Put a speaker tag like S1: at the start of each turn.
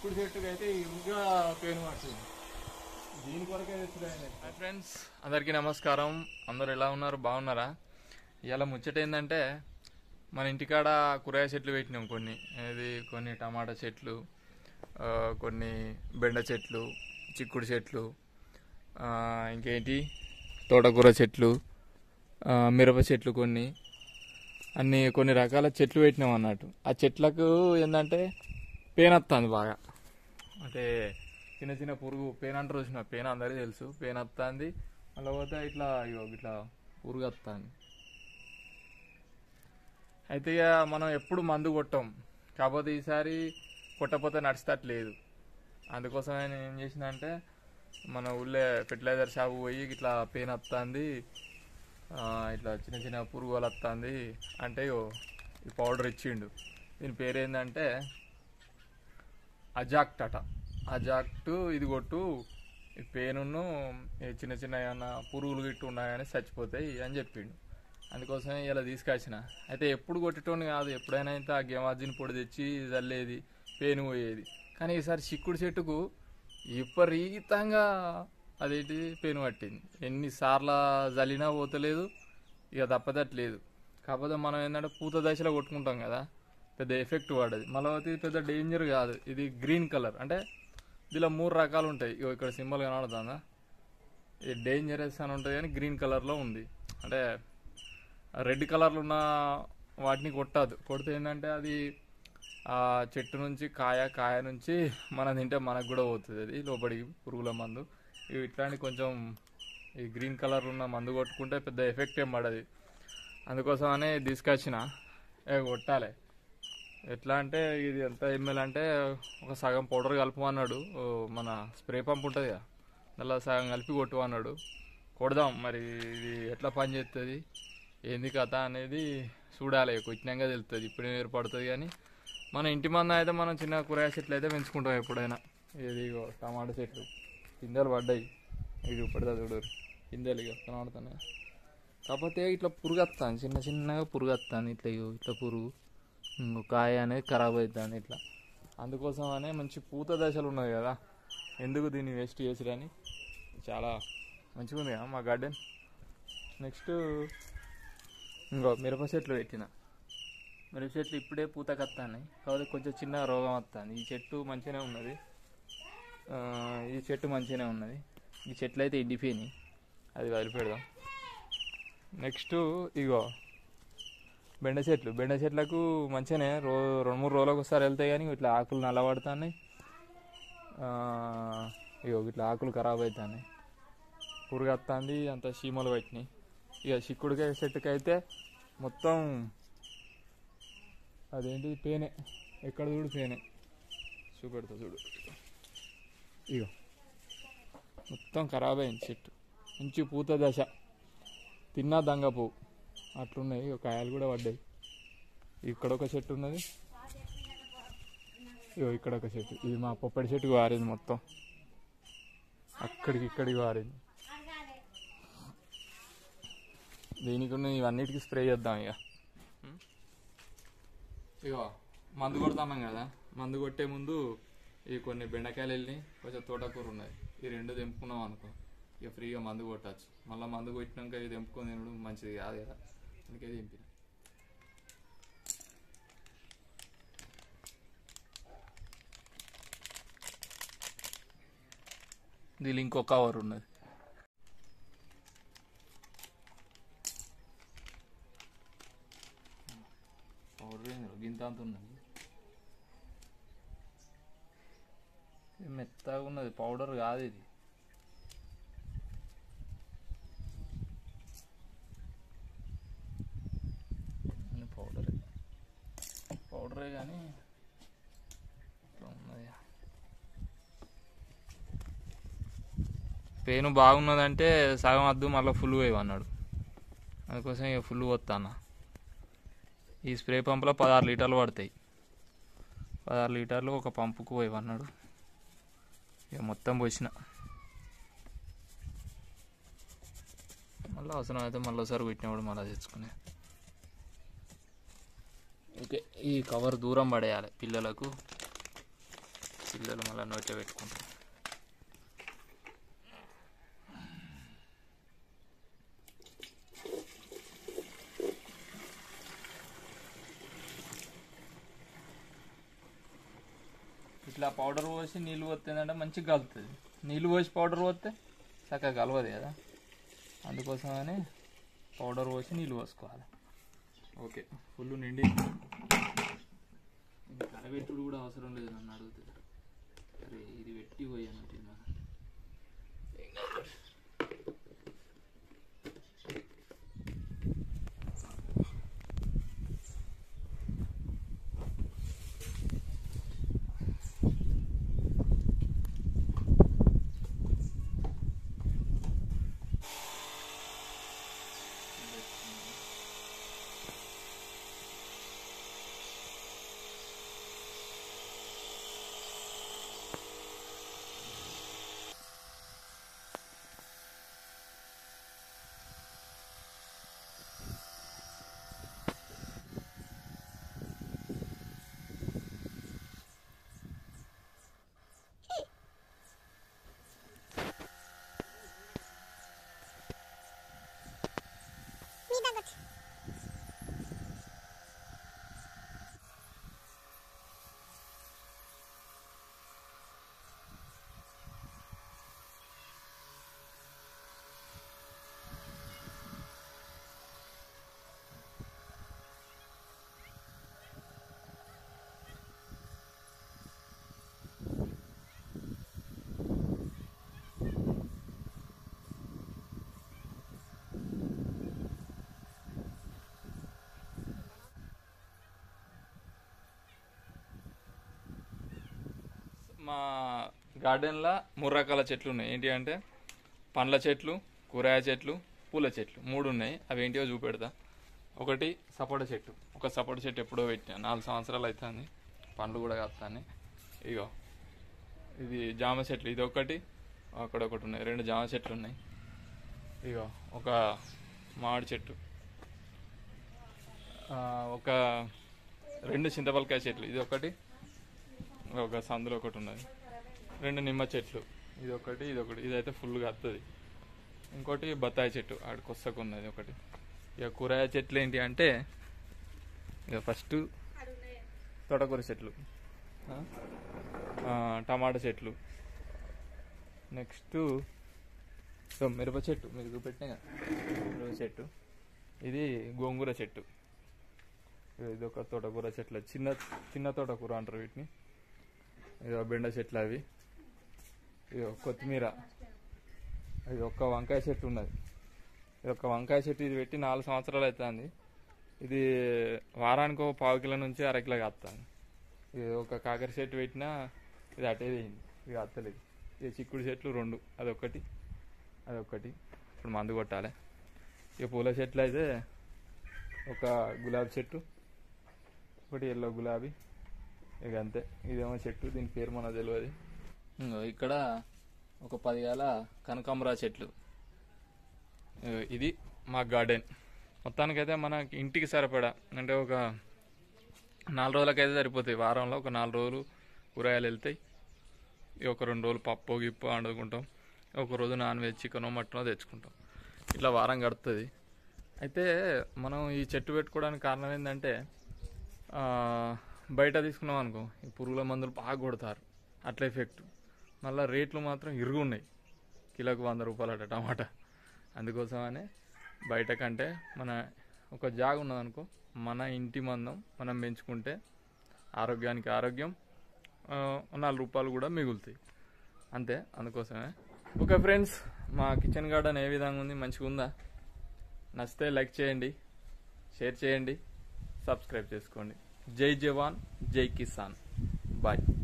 S1: చిక్కుడు చెట్టుకి అయితే ఇంకా పేను పడుతుంది దీని కొరకే తెచ్చుకోండి హాయ్ ఫ్రెండ్స్ అందరికీ నమస్కారం అందరు ఎలా ఉన్నారు బాగున్నారా ఇవాళ ముచ్చట ఏంటంటే మన ఇంటికాడ కూరగాయ చెట్లు పెట్టినాం కొన్ని ఇది కొన్ని టమాటా చెట్లు ఆ, కొన్ని బెండ చెట్లు చిక్కుడు చెట్లు ఆ, ఇంకేంటి తోటకూర చెట్లు ఆ, మిరప చెట్లు కొన్ని అన్ని కొన్ని రకాల చెట్లు పెట్టినాం అన్నట్టు ఆ చెట్లకు ఏంటంటే పేన్ వస్తుంది బాగా అంటే చిన్న చిన్న పురుగు పేన్ అంటారు చూసిన పేన్ అందరికీ తెలుసు పేన్ వస్తుంది మళ్ళీ పోతే ఇట్లా ఇగో ఇట్లా పురుగు వస్తుంది అయితే ఇక మనం ఎప్పుడు మందు కొట్టాం కాకపోతే ఈసారి కొట్టకపోతే నడిచేటట్లేదు అందుకోసం నేను ఏం చేసిన అంటే మన ఊళ్ళో ఫెర్టిలైజర్ షాప్ పోయి ఇట్లా పెయిన్ వస్తుంది ఇట్లా చిన్న చిన్న పురుగులు వస్తుంది అంటే ఇగో ఈ పౌడర్ ఇచ్చిండు దీని పేరు ఏంటంటే అజాక్ట్ అట అజాక్ట్ ఇది కొట్టు ఈ పేనును ఈ చిన్న చిన్న ఏమన్నా పురుగులు గిట్టు ఉన్నాయని చచ్చిపోతాయి అని చెప్పిండు అందుకోసమే ఇలా తీసుకొచ్చిన అయితే ఎప్పుడు కొట్టేటోని కాదు ఎప్పుడైనా అయితే ఆ గేమాజిన్ పొడి తెచ్చి చల్లేది పేను పోయేది కానీ ఈసారి చిక్కుడు చెట్టుకు విపరీతంగా అదేంటి పేను పట్టింది ఎన్నిసార్లు జల్లినా పోతలేదు ఇక తప్పదట్లేదు కాకపోతే మనం ఏంటంటే పూత దశలో కొట్టుకుంటాం కదా పెద్ద ఎఫెక్ట్ పడదు మళ్ళీ ఇది పెద్ద డేంజర్ కాదు ఇది గ్రీన్ కలర్ అంటే దీనిలో మూడు రకాలు ఉంటాయి ఇగో ఇక్కడ సింబల్ కనబడుతుందా ఇది డేంజరస్ అని ఉంటుంది కానీ గ్రీన్ కలర్లో ఉంది అంటే రెడ్ కలర్లో ఉన్న వాటిని కొట్టదు కొడితే ఏంటంటే అది ఆ చెట్టు నుంచి కాయ కాయ నుంచి మనం తింటే మనకు కూడా పోతుంది అది లోపలికి పురుగుల మందు ఇవి ఇట్లాంటి కొంచెం ఈ గ్రీన్ కలర్ ఉన్న మందు కొట్టుకుంటే పెద్ద ఎఫెక్ట్ ఏం పడదు అందుకోసమనే తీసుకొచ్చిన ఏ కొట్టాలి ఎట్లా అంటే ఇది ఎంత ఎంఎల్ అంటే ఒక సగం పౌడర్ కలుపుమన్నాడు ఓ మన స్ప్రే పంప్ ఉంటుంది కదా దానిలో సగం కలిపి కొట్టుమన్నాడు కొడదాం మరి ఇది ఎట్లా పని చేస్తుంది ఏంది కథ అనేది చూడాలి కొట్టినాక తెలుస్తుంది ఇప్పుడే ఏర్పడుతుంది కానీ మన ఇంటి మంద అయితే మనం చిన్న కూరగాయ చెట్లు అయితే పెంచుకుంటాం ఎప్పుడైనా ఇది ఇగో టమాటా చెట్లు పిందెలు పడ్డాయి ఇది పడుతుంది చూడు పిందెలు ఇక కనబడుతున్నాయి కాకపోతే ఇట్లా పురుగు వస్తుంది చిన్న చిన్నగా పురుగు వస్తుంది ఇట్లా ఇగో ఇట్లా పురుగు ఇంకో కాయ అనేది ఖరాబ్ అవుతుంది ఇట్లా అందుకోసం అనే మంచి పూత దశలు ఉన్నది కదా ఎందుకు దీన్ని వేస్ట్ చేసిరని చాలా మంచిగా ఉంది కదా మా గార్డెన్ నెక్స్ట్ ఇంకో మిరప చెట్లు పెట్టిన మిరప చెట్లు ఇప్పుడే పూత కత్తాయి కాబట్టి కొంచెం చిన్న రోగం వస్తుంది ఈ చెట్టు మంచిగానే ఉన్నది ఆ, ఈ చెట్టు మంచిగానే ఉన్నది ఈ చెట్లు అయితే ఎండిపోయినాయి అది వదిలిపెడదాం నెక్స్ట్ ఇగో బెండ చెట్లు బెండ చెట్లకు మంచిగానే రో రెండు మూడు రోజులకు ఒకసారి వెళ్తాయి కానీ ఇట్లా ఆకులు నల్లబడుతున్నాయి ఇగో ఇట్లా ఆకులు ఖరాబ్ అవుతున్నాయి పురుగు వస్తుంది అంత చీమలు పెట్టినాయి ఇక చిక్కుడుకాయ చెట్టుకి అయితే మొత్తం అదేంటి పేనే ఎక్కడ చూడు పేనే చూపెడతా చూడు ఇగో మొత్తం ఖరాబ్ అయింది చెట్టు మంచి పూత దశ తిన్నా దంగ పువ్వు అట్లున్నాయి ఇక కాయలు కూడా పడ్డాయి ఇక్కడ ఒక చెట్టు ఉన్నది ఇగో ఇక్కడ ఒక చెట్టు ఇది మా పొప్పడి చెట్టుకు వారింది మొత్తం అక్కడికి ఇక్కడికి వారింది దీనికి ఉన్న ఇవన్నిటికి స్ప్రే చేద్దాం ఇక ఉం? ఇగో మందు కొడతాం కదా మందు కొట్టే ముందు ఈ కొన్ని బెండకాయలు వెళ్ళి కొంచెం తోటకూర ఉన్నది ఈ రెండు తెంపుకున్నాం అనుకో ఇక ఫ్రీగా మందు కొట్టచ్చు మళ్ళీ మందు కొట్టినాక ఇది తెంపుకొని తినడం మంచిది కాదు కదా అందుకే తెంపిన దీని ఇంకో కవర్ ఉన్నది పౌడర్ ఏంది గింత అంత ఉన్నది ఇది మెత్తగా ఉన్నది పౌడర్ కాదు ఇది ఇది పౌడరే పౌడరే కానీ ఇట్లా ఉన్నది పెయిన్ బాగున్నదంటే సగం వద్దు మళ్ళీ ఫుల్ వేయవు అన్నాడు అందుకోసం ఇక ఫుల్ పోతాను ఈ స్ప్రే పంపులో పదహారు లీటర్లు పడతాయి పదహారు లీటర్లు ఒక పంపుకు పోయమన్నాడు ఇక మొత్తం పోసిన మళ్ళీ అవసరం అయితే మళ్ళీ ఒకసారి పెట్టినప్పుడు మళ్ళీ తెచ్చుకునే ఓకే ఈ కవర్ దూరం పడేయాలి పిల్లలకు పిల్లలు మళ్ళీ నోట్లో పెట్టుకుంటారు ఇట్లా పౌడర్ పోసి నీళ్ళు పోతుందంటే మంచిగా కలుగుతుంది నీళ్ళు పోసి పౌడర్ పోస్తే చక్కగా కలవదు కదా అందుకోసమని పౌడర్ పోసి నీళ్ళు పోసుకోవాలి ఓకే ఫుల్ నిండి ఇంకా కలబెట్టుడు కూడా అవసరం లేదు నన్ను అడుగుతుంది అరే ఇది పెట్టి పోయాను తిన్నా మా గార్డెన్లో మూడు రకాల చెట్లు ఉన్నాయి ఏంటి అంటే పండ్ల చెట్లు కూరగాయ చెట్లు పూల చెట్లు మూడు ఉన్నాయి అవి ఏంటివో చూపెడతా ఒకటి సపోటా చెట్టు ఒక సపోటా చెట్టు ఎప్పుడో పెట్టినా నాలుగు సంవత్సరాలు అవుతుంది పండ్లు కూడా కాస్తాయి ఇగో ఇది జామ చెట్లు ఇది ఒకటి అక్కడ ఒకటి ఉన్నాయి రెండు జామ చెట్లు ఉన్నాయి ఇగో ఒక మామిడి చెట్టు ఆ, ఒక రెండు చింతపలకాయ చెట్లు ఇది ఒకటి ఒక సందులో ఒకటి ఉన్నది రెండు నిమ్మ చెట్లు ఇది ఒకటి ఇది ఒకటి ఇదైతే ఫుల్గా వస్తుంది ఇంకోటి బత్తాయి చెట్టు ఆడ కొత్తకు ఉన్నది ఒకటి ఇక కూరగాయ చెట్లు ఏంటి అంటే ఇక ఫస్ట్ తోటకూర చెట్లు ఆ, ఆ, టమాటా చెట్లు నెక్స్ట్ సో మిరప చెట్టు మీరు చూపెట్టినా కదా మిరప చెట్టు ఇది గోంగూర చెట్టు ఇది ఒక తోటకూర చెట్లు చిన్న చిన్న తోటకూర అంటారు వీటిని ఇది ఒక బెండ చెట్లు అవి ఇది ఒక కొత్తిమీర ఇది ఒక్క వంకాయ చెట్టు ఉన్నది ఇది ఒక వంకాయ చెట్టు ఇది పెట్టి నాలుగు సంవత్సరాలు అవుతుంది ఇది వారానికి ఒక పావు కిలో నుంచి అర కిలో కాస్తాను ఇది ఒక కాకర చెట్టు పెట్టినా ఇది అటే వేయింది ఇది అత్తలేదు ఇది చిక్కుడు చెట్లు రెండు అదొకటి అదొకటి ఇప్పుడు మందు కొట్టాలి ఇక పూల చెట్లు అయితే ఒక గులాబీ చెట్టు ఒకటి ఎల్లో గులాబీ ఇక అంతే ఇదేమో చెట్టు దీని పేరు మనకు తెలియదు ఇంగో ఇక్కడ ఒక పదివేల కనకాంబరా చెట్లు ఇగో ఇది మా గార్డెన్ మొత్తానికైతే మన ఇంటికి సరిపడా అంటే ఒక నాలుగు రోజులకైతే సరిపోతాయి వారంలో ఒక నాలుగు రోజులు కూరగాయలు వెళ్తాయి ఇక ఒక రెండు రోజులు పప్పు గిప్పు వండుకుంటాం ఒక రోజు నాన్ వెజ్ చికెనో మటనో తెచ్చుకుంటాం ఇట్లా వారం గడుతుంది అయితే మనం ఈ చెట్టు పెట్టుకోవడానికి కారణం ఏంటంటే ఆ, బయట తీసుకున్నాం అనుకో ఈ పురుగుల మందులు బాగా కొడతారు అట్లా ఎఫెక్ట్ మళ్ళీ రేట్లు మాత్రం ఇరుగు ఉన్నాయి కిలోకి వంద రూపాయలు అట టమాటా అందుకోసమనే బయట కంటే మన ఒక జాగ ఉన్నదనుకో మన ఇంటి మందం మనం పెంచుకుంటే ఆరోగ్యానికి ఆరోగ్యం ఆ, నాలుగు రూపాయలు కూడా మిగులుతాయి అంతే అందుకోసమే ఓకే ఫ్రెండ్స్ మా కిచెన్ గార్డెన్ ఏ విధంగా ఉంది మంచిగా ఉందా నచ్చితే లైక్ చేయండి షేర్ చేయండి సబ్స్క్రైబ్ చేసుకోండి జై జవాన్ జై కిసాన్ బాయ్